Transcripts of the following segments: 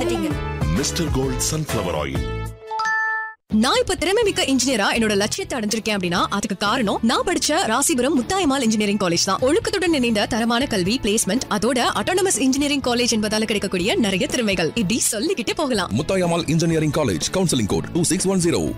வந்துட்டீங்க mister gold sunflower oil நான் இப்ப திறமை மிக்க இன்ஜினியரா என்னோட லட்சியத்தை அடைஞ்சிருக்கேன் அப்படின்னா அதுக்கு காரணம் நான் படிச்ச ராசிபுரம் முத்தாயமால் இன்ஜினியரிங் காலேஜ் தான் ஒழுக்கத்துடன் இணைந்த தரமான கல்வி பிளேஸ்மெண்ட் அதோட அட்டானமஸ் இன்ஜினியரிங் காலேஜ் என்பதால கிடைக்கக்கூடிய நிறைய திறமைகள் இப்படி சொல்லிக்கிட்டே போகலாம் Muthayammal engineering college counselling code two six one zero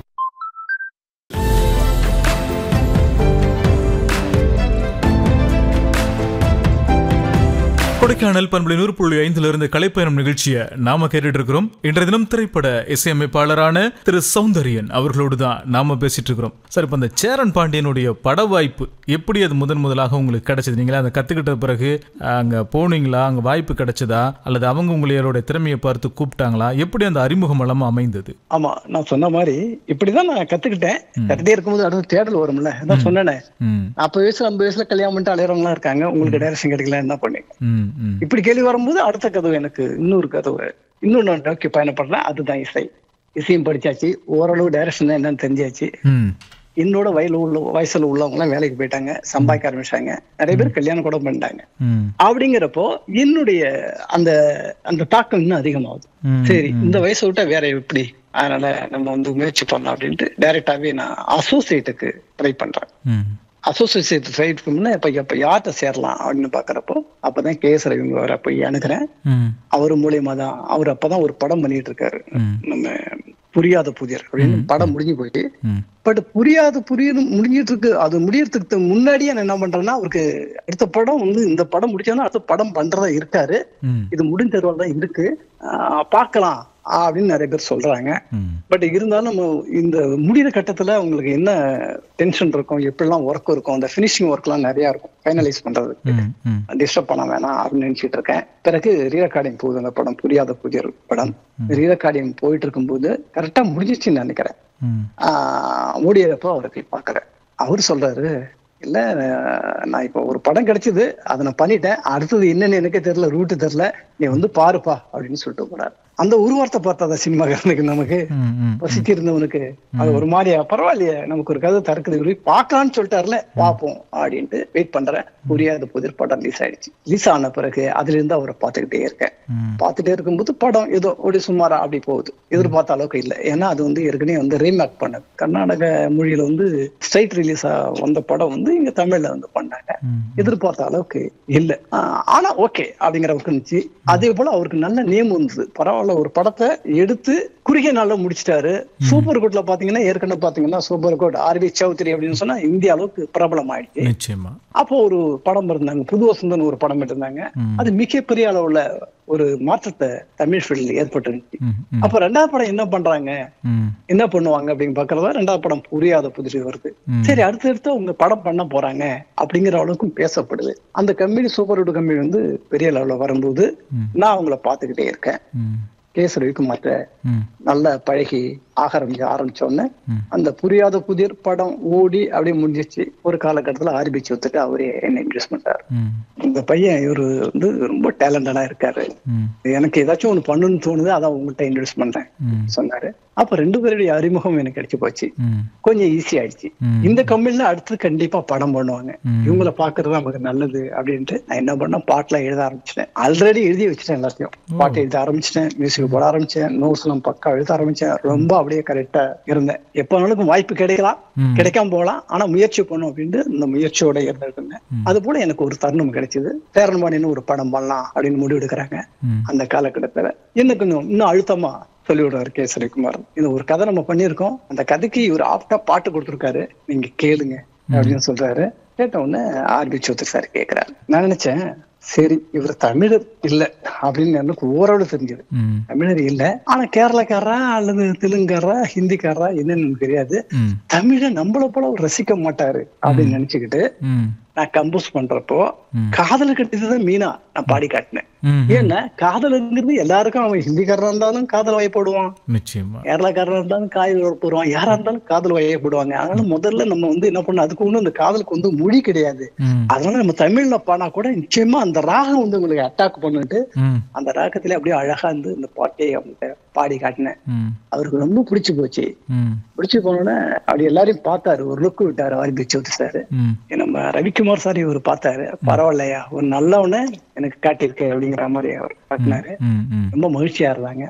Kodaikanal பண்புலை நூறு புள்ளி ஐந்துல இருந்து கலைப்பயணம் நிகழ்ச்சியை நாம கேட்டுட்டு இருக்கிறோம் இன்றைய தினம் திரைப்பட இசையமைப்பாளரான திரு சௌந்தரியன் அவர்களோடு தான் நாம பேசிட்டு இருக்கிறோம் சார் இப்ப அந்த சேரன் பாண்டியனுடைய பட வாய்ப்பு எப்படி அது முதன் முதலாக உங்களுக்கு கிடைச்சது நீங்களா அதை கத்துக்கிட்ட பிறகு அங்க போனீங்களா அங்க வாய்ப்பு கிடைச்சதா அல்லது அவங்க உங்களோட திறமையை பார்த்து கூப்பிட்டாங்களா எப்படி அந்த அறிமுகம் எல்லாம் அமைந்தது ஆமா நான் சொன்ன மாதிரி இப்படிதான் நான் கத்துக்கிட்டேன் கத்துட்டே இருக்கும்போது அடுத்து தேடல் வரும்ல அதான் சொன்னேனே ம் நாற்பது வயசுல ஐம்பது வயசுல கல்யாணம் பண்ணிட்டு அலையறவங்க இருக்காங்க உங்களுக்கு டைரக்ஷன் கிடைக்கல என்ன பண்ணீங்க ம் ம் இப்படி கேள்வி வரும்போது அடுத்த கதவு எனக்கு இன்னொரு கதவு இன்னொன்னு நோக்கி பயணப்படுறேன் அதுதான் இசை இசையும் படிச்சாச்சு ஓரளவு டைரக்ஷன் என்னன்னு தெரிஞ்சாச்சு ம் என்னோட வயல உள்ள வயசுல உள்ளவங்க எல்லாம் வேலைக்கு போயிட்டாங்க சம்பாதிக்க ஆரம்பிச்சாங்க நிறைய பேர் கல்யாணம் கூட பண்ணிட்டாங்க ம் அப்படிங்கிறப்போ என்னுடைய அந்த அந்த தாக்கம் இன்னும் அதிகமாகுது ம், சரி இந்த வயசை விட்டா வேற எப்படி அதனால நம்ம வந்து முயற்சி பண்ணலாம் அப்படின்ட்டு டைரக்டாவே நான் அசோசியேட்டுக்கு ட்ரை பண்றேன் ம் அசோசியேட் ட்ரை பண்ணா இப்ப இப்ப யார்கிட்ட சேரலாம் அப்படின்னு பாக்குறப்போ அப்பதான் கேஎஸ் ரவிங்க வர போய் அணுகிறேன் ம் அவர் மூலியமா தான் அவர் அப்பதான் ஒரு படம் பண்ணிட்டு இருக்காரு ம். நம்ம புரியாத புதியர் அப்படின்னு படம் முடிஞ்சு போயிட்டு ம் பட் புரியாத புரியுது முடிஞ்சிட்டு இருக்கு அது முடியறதுக்கு முன்னாடியே நான் என்ன பண்றேன்னா அவருக்கு அடுத்த படம் வந்து இந்த படம் முடிச்சாலும் அடுத்த படம் பண்றதா இருக்காரு ம் இது முடிஞ்ச தருவாள் தான் இருக்கு ஆஹ் பார்க்கலாம் அப்படின்னு நிறைய பேர் சொல்றாங்க ம் பட் இருந்தாலும் நம்ம இந்த முடிகிற கட்டத்துல உங்களுக்கு என்ன டென்ஷன் இருக்கும் எப்படிலாம் ஒர்க் இருக்கும் அந்த ஃபினிஷிங் ஒர்க்லாம் நிறைய இருக்கும் ஃபைனலைஸ் பண்றது ம் ம் டிஸ்டர்ப் பண்ண வேணாம் அப்படின்னு நினைச்சிட்டு இருக்கேன் பிறகு ரீரெக்கார்டிங் போகுது அந்த படம் புரியாத புதிய படம் ரீரெக்கார்டிங் போயிட்டு இருக்கும்போது கரெக்டா முடிஞ்சிச்சுன்னு நினைக்கிறேன் ம் ஆஹ் முடியறப்போ அவரை போய் பார்க்கறேன் அவர் சொல்றாரு இல்ல அஹ் நான் இப்போ ஒரு படம் கிடைச்சது அதை நான் பண்ணிட்டேன் அடுத்தது என்னன்னு எனக்கே தெரியல ரூட்டு தெரியல நீ வந்து பாருப்பா அப்படின்னு சொல்லிட்டு போறாரு அந்த ஒரு வார்த்தை பார்த்தா சினிமாக்காரனுக்கு நமக்கு ம் ம் பசிச்சு இருந்தவனுக்கு அது ஒரு மாதிரியா பரவாயில்லையே நமக்கு ஒரு கதை திறக்குது இப்படி பார்க்கலாம்னு சொல்லிட்டாருல பார்ப்போம் அப்படின்ட்டு வெயிட் பண்றேன் புரியாத புதிர் படம் ரிலீஸ் ஆயிடுச்சு ரிலீஸ் ஆன பிறகு அதுல இருந்து அவரை பார்த்துக்கிட்டே இருக்கேன் ம். பார்த்துட்டே இருக்கும்போது படம் ஏதோ ஒரு சுமாரா அப்படி போகுது எதிர்பார்த்த அளவுக்கு இல்லை ஏன்னா அது வந்து ஏற்கனவே வந்து ரீமேக் பண்ணது கர்நாடக மொழியில வந்து ஸ்ட்ரைட் ரிலீஸ் வந்த படம் வந்து இங்க தமிழ்ல வந்து பண்ணாங்க ம். எதிர்பார்த்த அளவுக்கு இல்ல ஆஹ் ஆனா ஓகே அப்படிங்கிற அளவுக்கு இருந்துச்சு அதே போல அவருக்கு நல்ல நேம் வந்தது பரவாயில்ல ஒரு படத்தை எடுத்து குறுகிய நாள்ல முடிச்சிட்டாரு சூப்பர் கோட்ல பாத்தீங்கன்னா ஏற்கனவே பாத்தீங்கன்னா சூப்பர் கோட் ஆர்வி சௌத்ரி அப்படின்னு சொன்னா இந்திய அளவுக்கு பிரபலம் ஆயிடுச்சு நிச்சயமா அப்போ ஒரு படம் இருந்தாங்க புது வசந்தன் ஒரு படம் இருந்தாங்க ம். அது மிகப்பெரிய அளவுல ஒரு மாற்றத்தை தமிழ் ஃபீல்டில் ஏற்பட்டுருந்துச்சு ம் ம் அப்ப ரெண்டாவது படம் என்ன பண்றாங்க ம் என்ன பண்ணுவாங்க அப்படின்னு பாக்குறதா ரெண்டாவது படம் புரியாத புதிரி வருது ம். சரி அடுத்தடுத்து அவங்க படம் பண்ண போறாங்க அப்படிங்கிற அளவுக்கும் பேசப்படுது அந்த கம்பெனி சூப்பர் ஹிட் கம்பெனி வந்து பெரிய லெவல்ல வரும்போது ம். நான் அவங்கள பாத்துக்கிட்டே இருக்கேன் ம் கேஸ் ரவிக்குமார்ட்ட ம் நல்ல பழகி ஆரம்பிக்க ஆரம்பிச்ச உடனே ம். அந்த புரியாத புதிர் படம் ஓடி அப்படியே முடிஞ்சிச்சு ஒரு காலகட்டத்துல ஆரம்பிச்சு வந்துட்டு அவரே என்ன இன்ட்ரெஸ்ட் பண்ணாரு ம் இந்த பையன் இவரு வந்து ரொம்ப டேலண்டடா இருக்காரு ம் எனக்கு ஏதாச்சும் ஒண்ணு பண்ணணும்னு தோணுது அதான் உங்கள்கிட்ட இன்ட்ரெஸ்ட் பண்றேன் ம் சொன்னாரு அப்ப ரெண்டு பேருடைய அறிமுகம் எனக்கு கிடைச்சு போச்சு ம் கொஞ்சம் ஈஸி ஆயிடுச்சு ம். இந்த கம்பெனில அடுத்து கண்டிப்பா படம் பண்ணுவாங்க ம். இவங்கள பாக்குறது நமக்கு நல்லது அப்படின்ட்டு நான் என்ன பண்ணேன் பாட்டுலாம் எழுத ஆரம்பிச்சிட்டேன் ஆல்ரெடி எழுதி வச்சிட்டேன் எல்லாத்தையும் பாட்டு எழுத ஆரம்பிச்சிட்டேன் மியூசிக் போட ஆரம்பிச்சேன் நோட்ஸ் எல்லாம் பக்கா எழுத ஆரம்பிச்சேன் ரொம்ப அப்படியே கரெக்டா இருந்தேன் எப்ப வேணாலும் வாய்ப்பு கிடைக்கலாம் ம். கிடைக்காம போகலாம் ஆனா முயற்சி பண்ணும் அப்படின்ட்டு இந்த முயற்சியோட இருந்துட்டு இருந்தேன் அது போல எனக்கு ஒரு தருணம் கிடைச்சது சேரன்பாணின்னு ஒரு படம் பண்ணலாம் அப்படின்னு முடிவு எடுக்கிறாங்க ம். அந்த காலகட்டத்துல எனக்கு இன்னும் இன்னும் அழுத்தமா சொல்லி விடுவார் கே ஸ்ரீகுமார் இந்த ஒரு கதை நம்ம பண்ணியிருக்கோம் அந்த கதைக்கு இவர் ஆப்டா பாட்டு கொடுத்துருக்காரு நீங்க கேளுங்க அப்படின்னு சொல்றாரு கேட்ட உடனே ஆர்பி சௌத்ரி சார் கேக்குறாரு நான் நினைச்சேன் சரி இவர் தமிழர் இல்ல அப்படின்னு எனக்கு ஓரளவு தெரிஞ்சது ம் தமிழர் இல்ல ஆனா கேரளக்காரரா அல்லது தெலுங்காரா ஹிந்திக்காரரா என்னன்னு எனக்கு தெரியாது ம் தமிழை நம்மள போல அவர் ரசிக்க மாட்டாரு அப்படின்னு நினைச்சுக்கிட்டு ம் நான் கம்போஸ் பண்றப்போ ம். காதல கட்டிதான் மீனா நான் பாடி காட்டினேன் ம் ஏன்னா காதலுங்கிறது எல்லாருக்கும் அவன் ஹிந்திக்காரனா இருந்தாலும் காதல் வயப்படுவான் நிச்சயமா கேரளாக்காரனா இருந்தாலும் காதல் போடுவான் யாரா இருந்தாலும் காதல் வயப்படுவாங்க அதனால முதல்ல நம்ம வந்து என்ன பண்ண அதுக்கு ஒண்ணு அந்த காதலுக்கு வந்து மொழி கிடையாது ம் அதனால நம்ம தமிழ்ல பானா கூட நிச்சயமா அந்த ராகம் வந்து உங்களுக்கு அட்டாக் பண்ணிட்டு ம் அந்த ராகத்திலே அப்படியே அழகா இருந்து இந்த பாட்டை அவங்க பாடி காட்டினேன் ம் அவருக்கு ரொம்ப பிடிச்சு போச்சு ம் பிடிச்சு போனோடனே அப்படி எல்லாரையும் பார்த்தாரு ஒரு லுக்கு விட்டாரு ஆர்பி சௌத்ரி சார் ம் நம்ம ரவிக்குமார் சார் இவர் பார்த்தாரு பரவாயில்லையா ஒரு நல்லவன எனக்கு காட்டியிருக்க அப்படிங்கிற மாதிரி அவர் காட்டினாரு ம் ம் ரொம்ப மகிழ்ச்சியா இருந்தாங்க